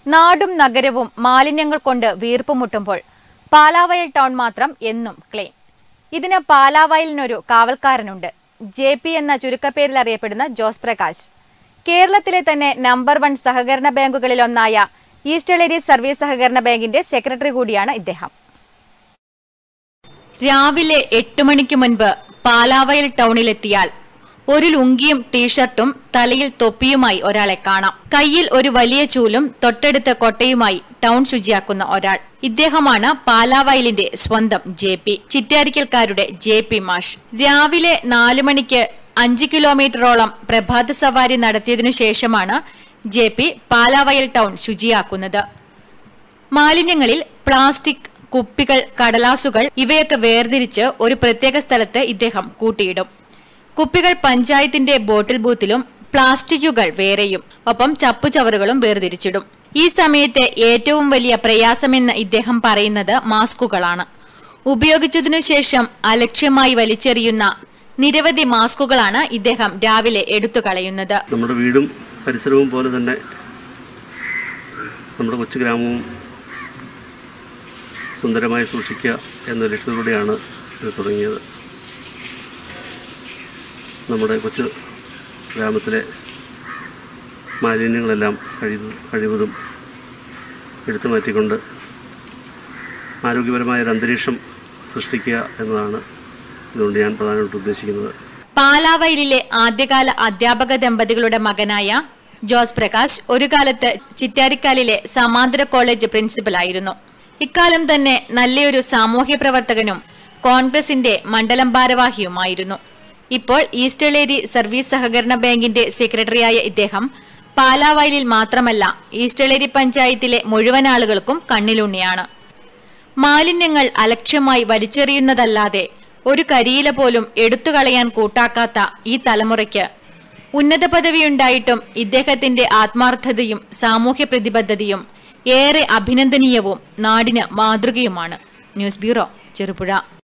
നാടും നഗരവും മാലിന്യങ്ങൾ കൊണ്ട് വീർപ്പുമുട്ടുമ്പോൾ പാലാവയൽ ടൗൺ മാത്രം എന്നും ക്ലീൻ ഇതിന് പാലാവയലിനൊരു കാവൽക്കാരനുണ്ട് ജെ പി എന്ന ചുരുക്കപ്പേരിൽ അറിയപ്പെടുന്ന ജോസ് പ്രകാശ് കേരളത്തിലെ തന്നെ നമ്പർ വൺ സഹകരണ ബാങ്കുകളിലൊന്നായ ഈസ്റ്റേളേരി സർവീസ് സഹകരണ ബാങ്കിന്റെ സെക്രട്ടറി കൂടിയാണ് ഇദ്ദേഹം രാവിലെ എട്ട് മണിക്ക് മുൻപ് പാലാവയൽ ടൗണിലെത്തിയാൽ ഒരു ലുങ്കിയും ടീഷർട്ടും തലയിൽ തൊപ്പിയുമായി ഒരാളെ കാണാം കയ്യിൽ ഒരു വലിയ ചൂലും തൊട്ടടുത്ത കൊട്ടയുമായി ടൗൺ ശുചിയാക്കുന്ന ഒരാൾ ഇദ്ദേഹമാണ് പാലാവയലിന്റെ സ്വന്തം ജെ പി ചിറ്റാരിക്കൽക്കാരുടെ ജെ പി മാഷ് രാവിലെ നാലു മണിക്ക് അഞ്ച് കിലോമീറ്ററോളം പ്രഭാത സവാരി നടത്തിയതിനു ശേഷമാണ് ജെ പി പാലാവയൽ ടൗൺ ശുചിയാക്കുന്നത് മാലിന്യങ്ങളിൽ പ്ലാസ്റ്റിക് കുപ്പികൾ കടലാസുകൾ ഇവയൊക്കെ വേർതിരിച്ച് ഒരു പ്രത്യേക സ്ഥലത്ത് ഇദ്ദേഹം കൂട്ടിയിടും കുപ്പികൾ പഞ്ചായത്തിന്റെ ബോട്ടിൽ ബൂത്തിലും പ്ലാസ്റ്റിക്കുകൾ വേറെയും ഒപ്പം ചപ്പുചവറുകളും വേർതിരിച്ചിടും ഈ സമയത്തെ ഏറ്റവും വലിയ പ്രയാസമെന്ന് ഇദ്ദേഹം പറയുന്നത് മാസ്കുകളാണ് ഉപയോഗിച്ചതിനു ശേഷം അലക്ഷ്യമായി വലിച്ചെറിയുന്ന നിരവധി മാസ്കുകളാണ് ഇദ്ദേഹം രാവിലെ എടുത്തു കളയുന്നത് നമ്മുടെ വീടും പരിസരവും പോലെ തന്നെ നമ്മുടെ കൊച്ചു ഗ്രാമവും സുന്ദരമായി സൂക്ഷിക്കുക എന്ന ലക്ഷ്യത്തോടെയാണ് ഇത് തുടങ്ങിയത് നമ്മുടെ കൊച്ചു ഗ്രാമത്തിലെ മാലിന്യങ്ങളെല്ലാം കഴിവ് കഴിവതും എടുത്തു മാറ്റിക്കൊണ്ട് ആരോഗ്യപരമായ ഒരു അന്തരീക്ഷം സൃഷ്ടിക്കുക എന്നതാണ് ഇതുകൊണ്ട് ഞാൻ പ്രധാനമായിട്ട് ഉദ്ദേശിക്കുന്നത് പാലാവയലിലെ ആദ്യകാല അധ്യാപക ദമ്പതികളുടെ മകനായ ജോസ് പ്രകാശ് ഒരു കാലത്ത് ചിറ്റാരിക്കാലിലെ സമാന്തര കോളേജ് പ്രിൻസിപ്പലായിരുന്നു ഇക്കാലം തന്നെ നല്ലൊരു സാമൂഹ്യ പ്രവർത്തകനും കോൺഗ്രസിന്റെ മണ്ഡലം ഭാരവാഹിയുമായിരുന്നു ഇപ്പോൾ ഈസ്റ്റേളേരി സർവീസ് സഹകരണ ബാങ്കിന്റെ സെക്രട്ടറിയായ ഇദ്ദേഹം പാലാവയലിൽ മാത്രമല്ല ഈസ്റ്റേളേരി പഞ്ചായത്തിലെ മുഴുവൻ ആളുകൾക്കും കണ്ണിലുണ്ണിയാണ് മാലിന്യങ്ങൾ അലക്ഷ്യമായി വലിച്ചെറിയുന്നതല്ലാതെ ഒരു കരിയില പോലും എടുത്തു കളയാൻ കൂട്ടാക്കാത്ത ഈ തലമുറയ്ക്ക് ഉന്നത പദവിയുണ്ടായിട്ടും ഇദ്ദേഹത്തിന്റെ ആത്മാർത്ഥതയും സാമൂഹ്യ പ്രതിബദ്ധതയും ഏറെ അഭിനന്ദനീയവും നാടിന് മാതൃകയുമാണ് ന്യൂസ് ബ്യൂറോ ചെറുപുഴ